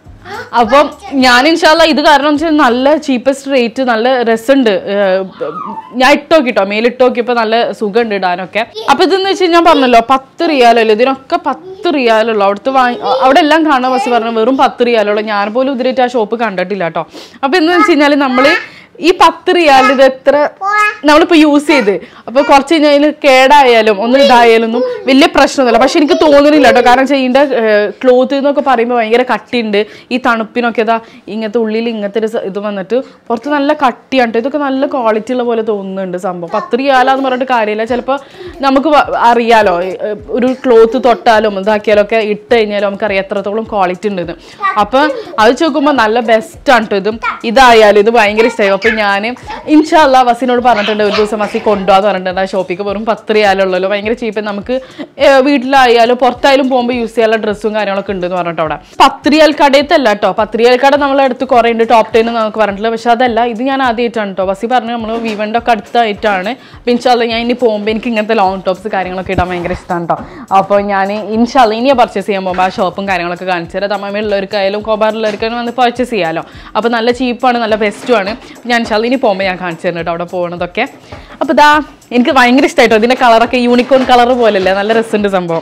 അപ്പം ഞാൻ ഇൻഷാല്ല ഇത് കാരണം വെച്ചാൽ നല്ല ചീപ്പസ്റ്റ് റേറ്റ് നല്ല രസമുണ്ട് ഏഹ് ഞാൻ ഇട്ട് നോക്കിട്ടോ മേലിട്ട് നോക്കിയപ്പോൾ നല്ല സുഖമുണ്ട് ഇടാനൊക്കെ അപ്പൊ ഇതെന്ന് വെച്ച് ഞാൻ പറഞ്ഞല്ലോ പത്ത് റിയാലല്ലോ ഇതിനൊക്കെ പത്ത് റിയാലുള്ളൂ അവിടുത്തെ വാങ്ങി അവിടെ എല്ലാം കാണാൻ ബസ് പറഞ്ഞു വെറും പത്ത് റിയാലുള്ളൂ ഞാൻ പോലും ഇതിലായിട്ട് ആ ഷോപ്പ് കണ്ടിട്ടില്ല കേട്ടോ അപ്പൊ എന്ന് വെച്ച് കഴിഞ്ഞാൽ നമ്മള് ഈ പത്ത് റിയാലിന് ഇത് എത്ര നമ്മളിപ്പോ യൂസ് ചെയ്ത് അപ്പൊ കുറച്ച് കഴിഞ്ഞാൽ കേടായാലും ഒന്ന് ഇതായാലും ഒന്നും വലിയ പ്രശ്നമൊന്നുമില്ല പക്ഷെ എനിക്ക് തോന്നുന്നില്ല കേട്ടോ കാരണം വെച്ചാൽ ഇതിന്റെ ക്ലോത്ത് എന്നൊക്കെ പറയുമ്പോൾ ഭയങ്കര കട്ടിയുണ്ട് ഈ തണുപ്പിനൊക്കെ ഇതാ ഇങ്ങനത്തെ ഉള്ളിൽ ഇങ്ങനത്തെ ഒരു സ- ഇത് വന്നിട്ട് പുറത്ത് നല്ല കട്ടിയാണ് ട്ടോ. ഇതൊക്കെ നല്ല ക്വാളിറ്റി ഉള്ള പോലെ തോന്നുന്നുണ്ട് സംഭവം പത്ത് റിയാലാന്ന് പറഞ്ഞിട്ട് കാര്യമില്ല ചിലപ്പോൾ നമുക്ക് വ- അറിയാലോ ഏ, ഒരു ക്ലോത്ത് തൊട്ടാലും ഇതാക്കിയാലും ഒക്കെ ഇട്ട് കഴിഞ്ഞാലും നമുക്ക് അറിയാം എത്രത്തോളം ക്വാളിറ്റി ഉണ്ടെന്ന് അപ്പൊ അത് ചോക്കുമ്പോൾ നല്ല ബെസ്റ്റ് ആണ് കേട്ടോ ഇതും ഇതായാലും ഇത് ഭയങ്കര ഇഷ്ടമായി അപ്പൊ ഞാൻ ഇൻഷാല്ല വസിനോട് പറഞ്ഞിട്ടുണ്ട് ഒരു ദിവസം വസി കൊണ്ടുപോകാന്ന് പറഞ്ഞിട്ടുണ്ട് ആ ഷോപ്പിക്ക് വെറും പത്ത് റിയാലുള്ളല്ലോ ഭയങ്കര ചീപ്പ് നമുക്ക് ഏ, വീട്ടിലായാലും പുറത്തായാലും പോകുമ്പോൾ യൂസ് ചെയ്യാനുള്ള ഡ്രസ്സും കാര്യങ്ങളൊക്കെ ഉണ്ട് എന്ന് പറഞ്ഞിട്ട് അവിടെ പത്ത് റിയാൽ കടയത്തല്ല കേട്ടോ പത്ത് റിയാൽ കട നമ്മളെ അടുത്ത് കുറേ ഉണ്ട് ടോപ്പ് ടെൻ നമുക്ക് പറഞ്ഞിട്ടില്ല പക്ഷെ അതല്ല ഇത് ഞാൻ ആദ്യമായിട്ടാണ് കേട്ടോ വസി പറഞ്ഞു നമ്മൾ വിവൻ്റെ ഒക്കെ അടുത്തായിട്ടാണ് അപ്പം ഇൻഷാല്ല ഞാൻ ഇനി പോകുമ്പോൾ എനിക്ക് ഇങ്ങനത്തെ ലോങ് ടോപ്സ് കാര്യങ്ങളൊക്കെ ഇടാൻ ഭയങ്കര ഇഷ്ടമാണ് കേട്ടോ അപ്പോൾ ഞാൻ ഇൻഷാല്ല ഇനി പർച്ചേസ് ചെയ്യാൻ പോകുമ്പോൾ ആ ഷോപ്പും കാര്യങ്ങളൊക്കെ കാണിച്ചു തരാം തമ്മിലുള്ളവർക്കായാലും കോബാറിലുള്ളവർക്കായാലും വന്ന് പർച്ചേസ് ചെയ്യാമല്ലോ അപ്പോൾ നല്ല ചീപ്പാണ് നല്ല ബെസ്റ്റുമാണ് ഞാൻ ഇൻഷാല്ല ഇനി പോകുമ്പോൾ ഞാൻ കാണിച്ചു തരുന്നുണ്ട് കേട്ടോ അവിടെ പോകുന്നതൊക്കെ അപ്പോൾ ഇതാ എനിക്ക് ഭയങ്കര ഇഷ്ടമായിട്ടോ ഇതിൻ്റെ കളറൊക്കെ യൂണിക്കോൺ കളർ പോലല്ലേ നല്ല രസമുണ്ട് സംഭവം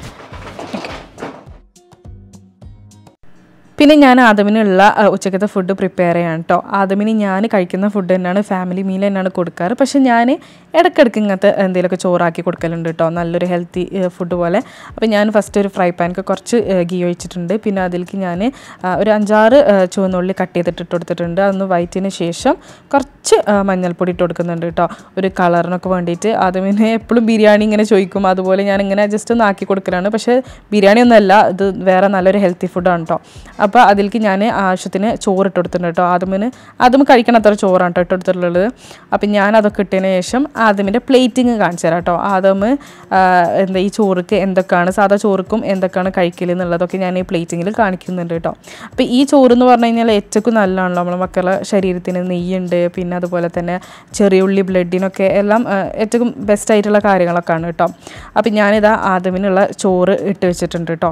പിന്നെ ഞാൻ ആദമിനുള്ള ആ, ഉച്ചക്കത്തെ ഫുഡ് പ്രിപ്പയർ ചെയ്യാൻ കേട്ടോ ആദമിന് ഞാൻ കഴിക്കുന്ന ഫുഡ് തന്നെയാണ് ഫാമിലി മീൽ തന്നെയാണ് കൊടുക്കാറ് പക്ഷെ ഞാൻ ഇടയ്ക്കിടയ്ക്ക് ഇങ്ങനത്തെ എന്തെങ്കിലുമൊക്കെ ചോറാക്കി കൊടുക്കലുണ്ട് കേട്ടോ നല്ലൊരു ഹെൽത്തി ഫുഡ് പോലെ അപ്പോൾ ഞാൻ ഫസ്റ്റ് ഒരു ഫ്രൈ പാനൊക്കെ കുറച്ച് ഗീ ഒഴിച്ചിട്ടുണ്ട് പിന്നെ അതിലേക്ക് ഞാൻ ഒരു അഞ്ചാറ് ആ, ചുവന്നുള്ളി കട്ട് ചെയ്തിട്ട് ഇട്ട് കൊടുത്തിട്ടുണ്ട് അതൊന്ന് വയറ്റിന് ശേഷം കുറച്ച് ആ, മഞ്ഞൾപ്പൊടി ഇട്ട് കൊടുക്കുന്നുണ്ട് കേട്ടോ ഒരു കളറിനൊക്കെ വേണ്ടിയിട്ട് ആദമിന് എപ്പോഴും ബിരിയാണി ഇങ്ങനെ ചോദിക്കും അതുപോലെ ഞാൻ ഇങ്ങനെ ജസ്റ്റ് ഒന്ന് ആക്കി കൊടുക്കലാണ് പക്ഷേ ബിരിയാണി ഒന്നല്ല ഇത് വേറെ നല്ലൊരു ഹെൽത്തി ഫുഡാണ് കേട്ടോ അപ്പോൾ അതിലേക്ക് ഞാൻ ആവശ്യത്തിന് ചോറ് ഇട്ട് കൊടുത്തിട്ടുണ്ട് കേട്ടോ ആദ്യമിന് ആദ്യം കഴിക്കണം അത്ര ചോറാണ് കേട്ടോ ഇട്ട് കൊടുത്തിട്ടുള്ളത് അപ്പം ഞാൻ അതൊക്കെ ഇട്ടതിന് ശേഷം ആദ്യമിൻ്റെ പ്ലേറ്റിങ് കാണിച്ചു തരാം കേട്ടോ ആദ്യം എന്താ ഈ ചോറുക്ക് എന്തൊക്കെയാണ് സാധാ ചോറുക്കും എന്തൊക്കെയാണ് കഴിക്കൽ എന്നുള്ളതൊക്കെ ഞാൻ ഈ പ്ലേറ്റിങ്ങിൽ കാണിക്കുന്നുണ്ട് കേട്ടോ അപ്പോൾ ഈ ചോറ് എന്ന് പറഞ്ഞു കഴിഞ്ഞാൽ ഏറ്റവും നല്ലതാണല്ലോ നമ്മളെ മക്കളെ ശരീരത്തിന് നെയ്യുണ്ട് പിന്നെ അതുപോലെ തന്നെ ചെറിയ ഉള്ളി ബ്ലഡിനൊക്കെ എല്ലാം ആ, ഏറ്റവും ബെസ്റ്റ് ആയിട്ടുള്ള കാര്യങ്ങളൊക്കെയാണ് കേട്ടോ അപ്പം ഞാനിതാ ആദ്യമിനുള്ള ചോറ് ഇട്ട് വെച്ചിട്ടുണ്ട് കേട്ടോ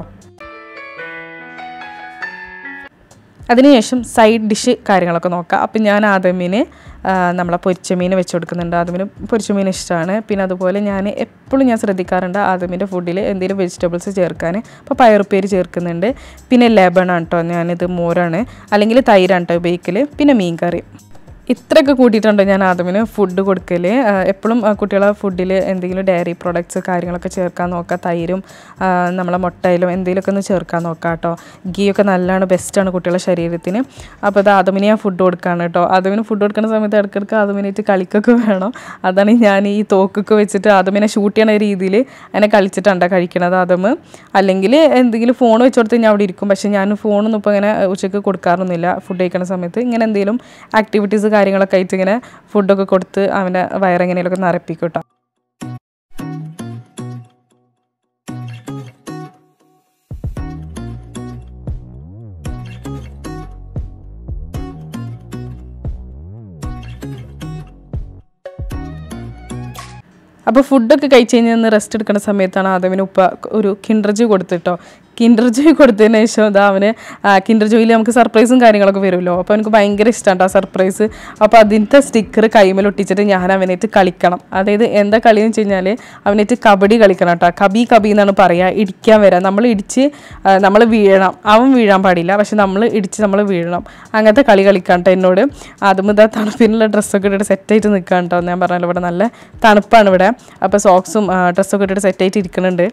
അതിനുശേഷം സൈഡ് ഡിഷ് കാര്യങ്ങളൊക്കെ നോക്കാം അപ്പം ഞാൻ ആദമിന് ആ, നമ്മളെ പൊരിച്ച മീൻ വെച്ച് കൊടുക്കുന്നുണ്ട് ആദമിന് പൊരിച്ച മീൻ ഇഷ്ടമാണ് പിന്നെ അതുപോലെ ഞാൻ എപ്പോഴും ഞാൻ ശ്രദ്ധിക്കാറുണ്ട് ആദമിൻ്റെ ഫുഡിൽ എന്തെങ്കിലും വെജിറ്റബിൾസ് ചേർക്കാൻ അപ്പോൾ പയറുപ്പേര് ചേർക്കുന്നുണ്ട് പിന്നെ ലെബണാണ് കേട്ടോ ഞാനിത് മോരാണ് അല്ലെങ്കിൽ തൈരാണ് കേട്ടോ ഉപയോഗിക്കൽ പിന്നെ മീൻ കറി ഇത്രയൊക്കെ കൂട്ടിയിട്ടുണ്ട് ഞാൻ ആദമിന് ഫുഡ് കൊടുക്കൽ എപ്പോഴും കുട്ടികളെ ഫുഡിൽ എന്തെങ്കിലും ഡയറി പ്രോഡക്റ്റ്സ് കാര്യങ്ങളൊക്കെ ചേർക്കാൻ നോക്കുക തൈരും ആ, നമ്മളെ മുട്ടയിലും എന്തെങ്കിലുമൊക്കെ ഒന്ന് ചേർക്കാൻ നോക്കുക കേട്ടോ ഗീ ഒക്കെ നല്ലതാണ് ബെസ്റ്റാണ് കുട്ടികളുടെ ശരീരത്തിന് അപ്പോൾ അത് ആദമിന് ഞാൻ ഫുഡ് കൊടുക്കുകയാണ് കേട്ടോ ആദമിന് ഫുഡ് കൊടുക്കുന്ന സമയത്ത് ഇടയ്ക്കിടയ്ക്ക് ആദമിനായിട്ട് കളിക്കൊക്കെ വേണം അതാണ് ഞാൻ ഈ തോക്കൊക്കെ വെച്ചിട്ട് ആദമിനെ ഷൂട്ട് ചെയ്യണ രീതിയിൽ അതിനെ കളിച്ചിട്ടാണ് കഴിക്കണത് ആദം അല്ലെങ്കിൽ എന്തെങ്കിലും ഫോൺ വെച്ച് കൊടുത്ത് ഞാൻ അവിടെ ഇരിക്കും പക്ഷേ ഞാൻ ഫോണൊന്നും ഇപ്പോൾ ഇങ്ങനെ ഉച്ചയ്ക്ക് കൊടുക്കാറൊന്നുമില്ല ഫുഡ് കഴിക്കുന്ന സമയത്ത് ഇങ്ങനെ എന്തെങ്കിലും ആക്ടിവിറ്റീസ് കാര്യങ്ങളൊക്കെ ആയിട്ട് ഇങ്ങനെ ഫുഡൊക്കെ കൊടുത്ത് അവൻ്റെ വയറെങ്ങനെയൊക്കെ നിറപ്പിക്കും കേട്ടോ അപ്പോൾ ഫുഡൊക്കെ കഴിച്ച് കഴിഞ്ഞ് ഒന്ന് റെസ്റ്റ് എടുക്കുന്ന സമയത്താണ് ആദവിന് ഉപ്പ ഒരു കിൻഡർ ജോയ് കൊടുത്തിട്ടോ കിൻഡർ ജോയ് കൊടുത്തതിന് ശേഷം ഇതാ അവന് കിൻഡർ ജോയിൽ നമുക്ക് സർപ്രൈസും കാര്യങ്ങളൊക്കെ വരുമല്ലോ അപ്പോൾ എനിക്ക് ഭയങ്കര ഇഷ്ടമാണ് ആ സർപ്രൈസ് അപ്പോൾ അതിൻ്റെ സ്റ്റിക്കർ കൈമേൽ ഒട്ടിച്ചിട്ട് ഞാൻ അവനായിട്ട് കളിക്കണം അതായത് എന്താ കളി എന്ന് വെച്ച് കഴിഞ്ഞാൽ അവനായിട്ട് കബഡി കളിക്കണം കേട്ടോ കബി കബി എന്നാണ് പറയുക ഇടിക്കാൻ വരാം നമ്മൾ ഇടിച്ച് നമ്മൾ വീഴണം അവൻ വീഴാൻ പാടില്ല പക്ഷെ നമ്മൾ ഇടിച്ച് നമ്മൾ വീഴണം അങ്ങനത്തെ കളി കളിക്കാൻ കേട്ടോ എന്നോട് അതും ഇതാ തണുപ്പിനുള്ള ഡ്രസ്സൊക്കെ ഇട്ടിട്ട് സെറ്റായിട്ട് നിൽക്കാൻ കേട്ടോ ഞാൻ പറഞ്ഞല്ലോ ഇവിടെ നല്ല തണുപ്പാണ് ഇവിടെ അപ്പോൾ സോക്സും ഡ്രസ്സൊക്കെ ഇട്ടിട്ട് സെറ്റായിട്ട് ഇരിക്കുന്നുണ്ട്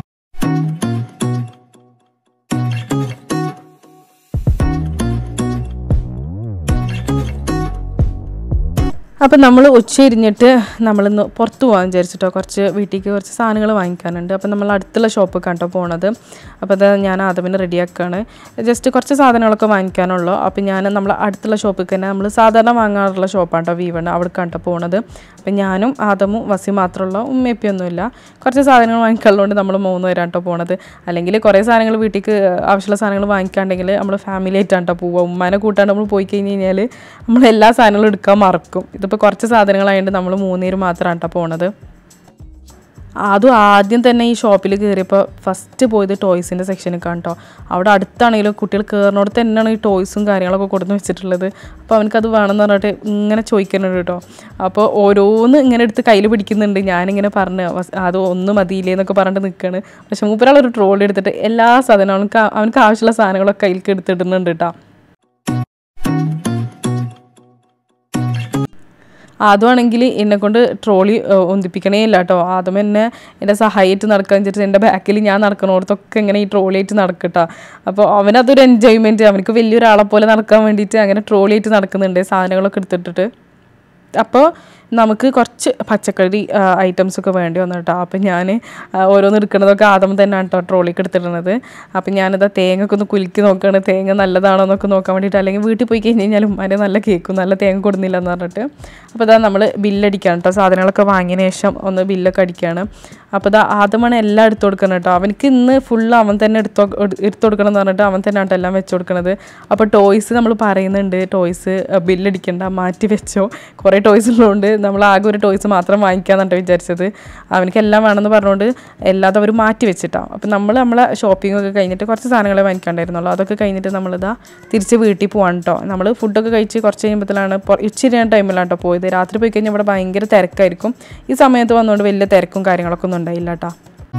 അപ്പം നമ്മൾ ഉച്ചയിരിഞ്ഞിട്ട് നമ്മളിന്ന് പുറത്ത് പോകാൻ വിചാരിച്ചിട്ടോ കുറച്ച് വീട്ടിലേക്ക് കുറച്ച് സാധനങ്ങൾ വാങ്ങിക്കാനുണ്ട് അപ്പം നമ്മൾ അടുത്തുള്ള ഷോപ്പ് കണ്ടോ പോണത് അപ്പോൾ അത് ഞാൻ ആദമിനെ റെഡിയാക്കുകയാണ് ജസ്റ്റ് കുറച്ച് സാധനങ്ങളൊക്കെ വാങ്ങിക്കാനുള്ളൂ അപ്പം ഞാൻ നമ്മൾ അടുത്തുള്ള ഷോപ്പിൽ തന്നെ നമ്മൾ സാധാരണ വാങ്ങാറുള്ള ഷോപ്പാണ് കേട്ടോ വീവണ് അവിടെ കണ്ടോ പോണത് അപ്പം ഞാനും ആദമും വസി മാത്രമുള്ള ഉമ്മയപ്പിയൊന്നുമില്ല കുറച്ച് സാധനങ്ങൾ വാങ്ങിക്കാനുള്ളതുകൊണ്ട് നമ്മൾ മൂന്ന് പേരാണ് കേട്ടോ പോണത് അല്ലെങ്കിൽ കുറേ സാധനങ്ങൾ വീട്ടിലേക്ക് ആവശ്യമുള്ള സാധനങ്ങൾ വാങ്ങിക്കാണ്ടെങ്കിൽ നമ്മൾ ഫാമിലി ആയിട്ടാണ് കേട്ടോ പോവുക ഉമ്മാനെ കൂട്ടാണ്ട് നമ്മൾ പോയി കഴിഞ്ഞ് കഴിഞ്ഞാൽ നമ്മൾ എല്ലാ സാധനങ്ങളും എടുക്കാൻ മറക്കും ഇതിപ്പോൾ കുറച്ച് സാധനങ്ങളായതുകൊണ്ട് നമ്മൾ മൂന്നേര് മാത്രമാണ് കേട്ടോ പോണത് അതും ആദ്യം തന്നെ ഈ ഷോപ്പിൽ കയറിയപ്പോൾ ഫസ്റ്റ് പോയത് ടോയ്സിൻ്റെ സെക്ഷനിൽ കേട്ടോ അവിടെ അടുത്താണെങ്കിലും കുട്ടികൾ കയറിനോടത്ത് തന്നെയാണ് ഈ ടോയ്സും കാര്യങ്ങളൊക്കെ കൊടുന്ന് വെച്ചിട്ടുള്ളത് അപ്പോൾ അവനക്കത് വേണമെന്ന് പറഞ്ഞിട്ട് ഇങ്ങനെ ചോദിക്കുന്നുണ്ട് കേട്ടോ അപ്പോൾ ഓരോന്ന് ഇങ്ങനെ എടുത്ത് കയ്യിൽ പിടിക്കുന്നുണ്ട് ഞാനിങ്ങനെ പറഞ്ഞ് അവസ്- അത് ഒന്നും മതിയില്ലേ എന്നൊക്കെ പറഞ്ഞിട്ട് നിൽക്കുകയാണ് പക്ഷെ മൂപ്പരാളൊരു ട്രോളി എടുത്തിട്ട് എല്ലാ സാധനവും അവനക്ക് അവനക്ക് ആവശ്യമുള്ള സാധനങ്ങളൊക്കെ കയ്യിലേക്ക് എടുത്തിടുന്നുണ്ട് കേട്ടോ ആദ്യമാണെങ്കിൽ എന്നെ കൊണ്ട് ട്രോളി ഒന്നിപ്പിക്കണേ ഇല്ല കേട്ടോ ആദ്യം എന്നെ എൻ്റെ സഹായിട്ട് നടക്കാൻ വെച്ചിട്ട് എൻ്റെ ബാക്കിൽ ഞാൻ നടക്കണോടത്തൊക്കെ ഇങ്ങനെ ഈ ട്രോളി ആയിട്ട് നടക്കട്ടോ അപ്പോൾ അവനതൊരു എൻജോയ്മെൻറ്റ് അവനക്ക് വലിയൊരാളെ പോലെ നടക്കാൻ വേണ്ടിയിട്ട് അങ്ങനെ ട്രോളി ആയിട്ട് നടക്കുന്നുണ്ട് സാധനങ്ങളൊക്കെ എടുത്തിട്ടിട്ട് അപ്പോൾ നമുക്ക് കുറച്ച് പച്ചക്കറി ഐറ്റംസ് ഒക്കെ വേണ്ടി വന്നു കേട്ടോ അപ്പം ഞാൻ ഓരോന്ന് എടുക്കുന്നതൊക്കെ ആദ്യം തന്നെയാണ് കേട്ടോ ട്രോളിക്ക് എടുത്തിടുന്നത് അപ്പം ഞാനിതാ തേങ്ങ ഒക്കെ ഒന്ന് കുലുക്കി നോക്കുകയാണ് തേങ്ങ നല്ലതാണോ എന്നൊക്കെ നോക്കാൻ വേണ്ടിയിട്ട് അല്ലെങ്കിൽ വീട്ടിൽ പോയി കഴിഞ്ഞ് കഴിഞ്ഞാൽ ഉമ്മാനെ നല്ല കേൾക്കും നല്ല തേങ്ങ കൊടുന്നില്ല എന്ന് പറഞ്ഞിട്ട് അപ്പോൾ ഇതാ നമ്മൾ ബില്ലടിക്കുകയാണ് കേട്ടോ സാധനങ്ങളൊക്കെ വാങ്ങിയതിന് ശേഷം ഒന്ന് ബില്ലൊക്കെ അടിക്കുകയാണ് അപ്പോൾ ഇതാ ആദ്യമാണ് എല്ലാം എടുത്തു കൊടുക്കണം കേട്ടോ അവനക്ക് ഇന്ന് ഫുള്ള് അവൻ തന്നെ എടുത്തോ എടുത്തു കൊടുക്കണം എന്ന് പറഞ്ഞിട്ട് അവൻ തന്നെ കേട്ടോ എല്ലാം വെച്ച് കൊടുക്കണത് അപ്പോൾ ടോയ്സ് നമ്മൾ പറയുന്നുണ്ട് ടോയ്സ് ബില്ലടിക്കണ്ട മാറ്റി വെച്ചോ കുറേ ടോയ്സ് ഉള്ളതുകൊണ്ട് നമ്മൾ ആകെ ഒരു ടോയ്സ് മാത്രം വാങ്ങിക്കാന്നാണ് വിചാരിച്ചത് അവനക്ക് എല്ലാം വേണമെന്ന് പറഞ്ഞുകൊണ്ട് എല്ലാതും അവർ മാറ്റി വെച്ചിട്ടാണ് അപ്പം നമ്മൾ നമ്മളെ ഷോപ്പിംഗ് ഒക്കെ കഴിഞ്ഞിട്ട് കുറച്ച് സാധനങ്ങളെ വാങ്ങിക്കാണ്ടായിരുന്നുള്ളൂ അതൊക്കെ കഴിഞ്ഞിട്ട് നമ്മളിതാ തിരിച്ച് വീട്ടിൽ പോവാണ് കേട്ടോ നമ്മൾ ഫുഡൊക്കെ കഴിച്ച് കുറച്ച് കഴിയുമ്പോഴത്തേലാണ് ഇച്ചിരി ടൈമിലാണ് കേട്ടോ പോയത് രാത്രി പോയി കഴിഞ്ഞാൽ ഇവിടെ ഭയങ്കര തിരക്കായിരിക്കും ഈ സമയത്ത് വന്നുകൊണ്ട് വലിയ തിരക്കും കാര്യങ്ങളൊക്കെ ഒന്നും ഉണ്ടായില്ല കേട്ടോ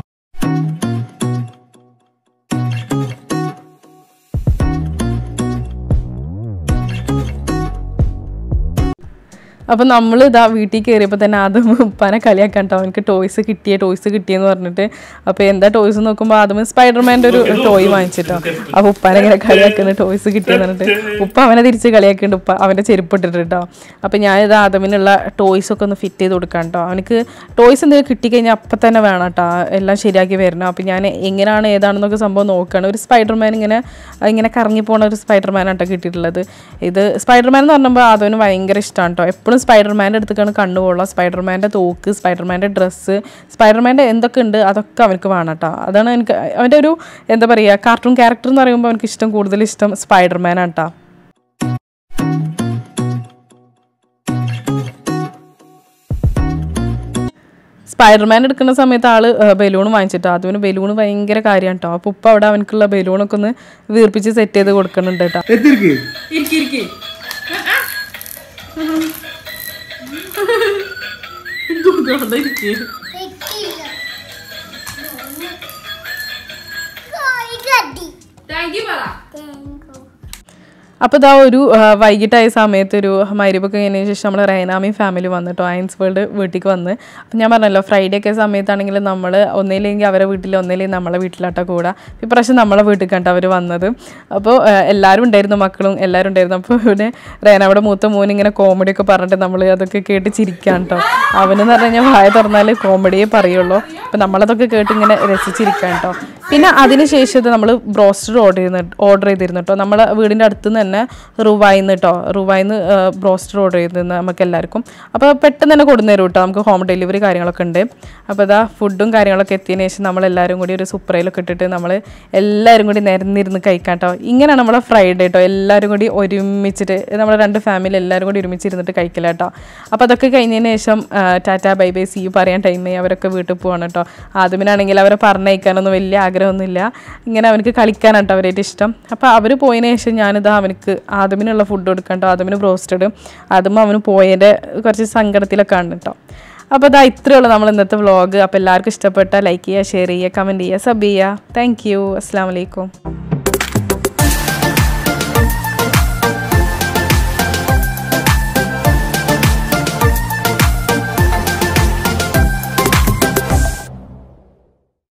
അപ്പം നമ്മൾ ഇതാ വീട്ടിൽ കയറിയപ്പോൾ തന്നെ ആദ്യം ഉപ്പാനെ കളിയാക്കാൻ കേട്ടോ അവനക്ക് ടോയ്സ് കിട്ടിയ ടോയ്സ് കിട്ടിയെന്ന് പറഞ്ഞിട്ട് അപ്പോൾ എന്താ ടോയ്സ് നോക്കുമ്പോൾ ആദ്യം സ്പൈഡർമാൻ്റെ ഒരു ടോയ് വാങ്ങിച്ചിട്ടോ അപ്പോൾ ഉപ്പാനെ ഇങ്ങനെ കളിയാക്കുന്ന ടോയ്സ് കിട്ടിയെന്ന് പറഞ്ഞിട്ട് ഉപ്പ അവനെ തിരിച്ച് കളിയാക്കുന്നുണ്ട് ഉപ്പ അവൻ്റെ ചെരുപ്പ് ഇട്ടിട്ട് കേട്ടോ അപ്പോൾ ഞാനിത് ആദമിനുള്ള ടോയ്സ് ഒക്കെ ഒന്ന് ഫിറ്റ് ചെയ്ത് കൊടുക്കാം കേട്ടോ അവനക്ക് ടോയ്സ് എന്തെങ്കിലും കിട്ടിക്കഴിഞ്ഞാൽ അപ്പം തന്നെ വേണം കേട്ടോ എല്ലാം ശരിയാക്കി വരണം അപ്പോൾ ഞാൻ എങ്ങനെയാണ് ഏതാണെന്നൊക്കെ സംഭവം നോക്കുകയാണ് ഒരു സ്പൈഡർമാൻ ഇങ്ങനെ ഇങ്ങനെ കറങ്ങി പോണ ഒരു സ്പൈഡർമാൻ ആട്ടോ കിട്ടിയിട്ടുള്ളത് ഇത് സ്പൈഡർമാൻ എന്ന് പറഞ്ഞപ്പോൾ അതിന് ഭയങ്കര ഇഷ്ടമാണ് കേട്ടോ എപ്പോഴും സ്പൈഡർമാൻ്റെ അടുത്തേക്കാണ് കണ്ണുകൊള്ളുക സ്പൈഡർമാൻ്റെ തോക്ക് സ്പൈഡർമാൻ്റെ ഡ്രസ്സ് സ്പൈഡർമാൻ്റെ എന്തൊക്കെ ഉണ്ട് അതൊക്കെ അവനക്ക് വേണം കേട്ടോ അതാണ് എനിക്ക് അവൻ്റെ ഒരു എന്താ പറയുക കാർട്ടൂൺ ക്യാരക്ടർ എന്ന് പറയുമ്പോൾ അവനക്ക് ഇഷ്ടം കൂടുതൽ ഇഷ്ടം സ്പൈഡർമാനാണ് കേട്ടോ സ്പൈഡർമാൻ എടുക്കുന്ന സമയത്ത് ആള് ബലൂൺ വാങ്ങിച്ചിട്ടോ അതിന് ബലൂൺ ഭയങ്കര കാര്യമാണ് കേട്ടോ അപ്പോൾ ഉപ്പ അവിടെ അവനക്കുള്ള ബലൂണൊക്കെ ഒന്ന് വീർപ്പിച്ച് സെറ്റ് ചെയ്ത് കൊടുക്കുന്നുണ്ട് കേട്ടോ എത്തിരിക്ക് അപ്പോൾ ഇതാ ഒരു ആ, വൈകിട്ടായ സമയത്ത് ഒരു മരുപ്പൊക്കെ കഴിഞ്ഞതിന് ശേഷം നമ്മൾ റൈനാമി ഫാമിലി വന്നിട്ടോ അയൻസ് വേൾഡ് വീട്ടിലേക്ക് വന്ന് അപ്പം ഞാൻ പറഞ്ഞല്ലോ ഫ്രൈഡേ ഒക്കെ സമയത്താണെങ്കിൽ നമ്മൾ ഒന്നില്ലെങ്കിൽ അവരെ വീട്ടിൽ ഒന്നില്ലെങ്കിൽ നമ്മളെ വീട്ടിലാട്ടോ കൂടാ ഇപ്രാവശ്യം നമ്മളെ വീട്ടിൽ കണ്ടോ അവർ വന്നത് അപ്പോൾ ആ, എല്ലാവരും ഉണ്ടായിരുന്നു മക്കളും എല്ലാവരും ഉണ്ടായിരുന്നു അപ്പോൾ ഇവിടെ റൈനാവിടെ മൂത്ത മോൻ ഇങ്ങനെ കോമഡി ഒക്കെ പറഞ്ഞിട്ട് നമ്മൾ അതൊക്കെ കേട്ട് ചിരിക്കാൻ കേട്ടോ അവനെന്ന് പറഞ്ഞു കഴിഞ്ഞാൽ വായ തുറന്നാൽ കോമഡിയെ പറയുള്ളൂ അപ്പം നമ്മളതൊക്കെ കേട്ട് ഇങ്ങനെ രസിച്ചിരിക്കാൻ കേട്ടോ പിന്നെ അതിനുശേഷം ഇത് നമ്മൾ ബ്രോസ്റ്റഡ് ഓർഡർ ചെയ്യുന്ന ഓർഡർ ചെയ്തിരുന്നു കേട്ടോ നമ്മളെ വീടിൻ്റെ അടുത്ത് നിന്ന് തന്നെ റുവായിന്ന് കേട്ടോ റുവായിന്ന് ബ്രോസ്റ്റഡ് ഓർഡർ ചെയ്തിരുന്നു നമുക്ക് എല്ലാവർക്കും അപ്പോൾ പെട്ടെന്ന് തന്നെ കൊടുന്നു തരും കേട്ടോ നമുക്ക് ഹോം ഡെലിവറി കാര്യങ്ങളൊക്കെ ഉണ്ട് അപ്പോൾ ഇതാ ഫുഡും കാര്യങ്ങളൊക്കെ എത്തിയതിന് ശേഷം നമ്മളെല്ലാവരും കൂടി ഒരു സുപ്രയിലൊക്കെ ഇട്ടിട്ട് നമ്മൾ എല്ലാവരും കൂടി നിരന്നിരുന്ന് കഴിക്കാം കേട്ടോ ഇങ്ങനെയാണ് നമ്മളെ ഫ്രൈഡേ കേട്ടോ എല്ലാവരും കൂടി ഒരുമിച്ചിട്ട് നമ്മളെ രണ്ട് ഫാമിലി എല്ലാവരും കൂടി ഒരുമിച്ചിരുന്നിട്ട് കഴിക്കില്ല കേട്ടോ അപ്പോൾ അതൊക്കെ കഴിഞ്ഞതിന് ശേഷം tata bye bye see you പറയാൻ ടൈമായി അവരൊക്കെ വീട്ടിൽ പോവാണ് കേട്ടോ ആദ്യമിനാണെങ്കിൽ അവരെ പറഞ്ഞയക്കാനൊന്നും വലിയ ആഗ്രഹമൊന്നുമില്ല ഇങ്ങനെ അവനക്ക് കളിക്കാനാണ് കേട്ടോ അവരായിട്ട് ഇഷ്ടം അപ്പോൾ അവർ പോയതിന് ശേഷം ഞാനിതാ അവനക്ക് ആദമിനുള്ള ഫുഡ് കൊടുക്കാം കേട്ടോ ആദമിന് ബ്രോസ്റ്റഡ് അതും അവന് പോയതിൻ്റെ കുറച്ച് സങ്കടത്തിലൊക്കെ ആണ് കേട്ടോ അപ്പോൾ ഇതാ ഇത്രയേ ഉള്ളൂ നമ്മൾ ഇന്നത്തെ വ്ളോഗ് അപ്പോൾ എല്ലാവർക്കും ഇഷ്ടപ്പെട്ട ലൈക്ക് ചെയ്യുക ഷെയർ ചെയ്യുക കമൻറ്റ് ചെയ്യുക സബ് ചെയ്യുക താങ്ക് യു അസ്സാം വലൈക്കും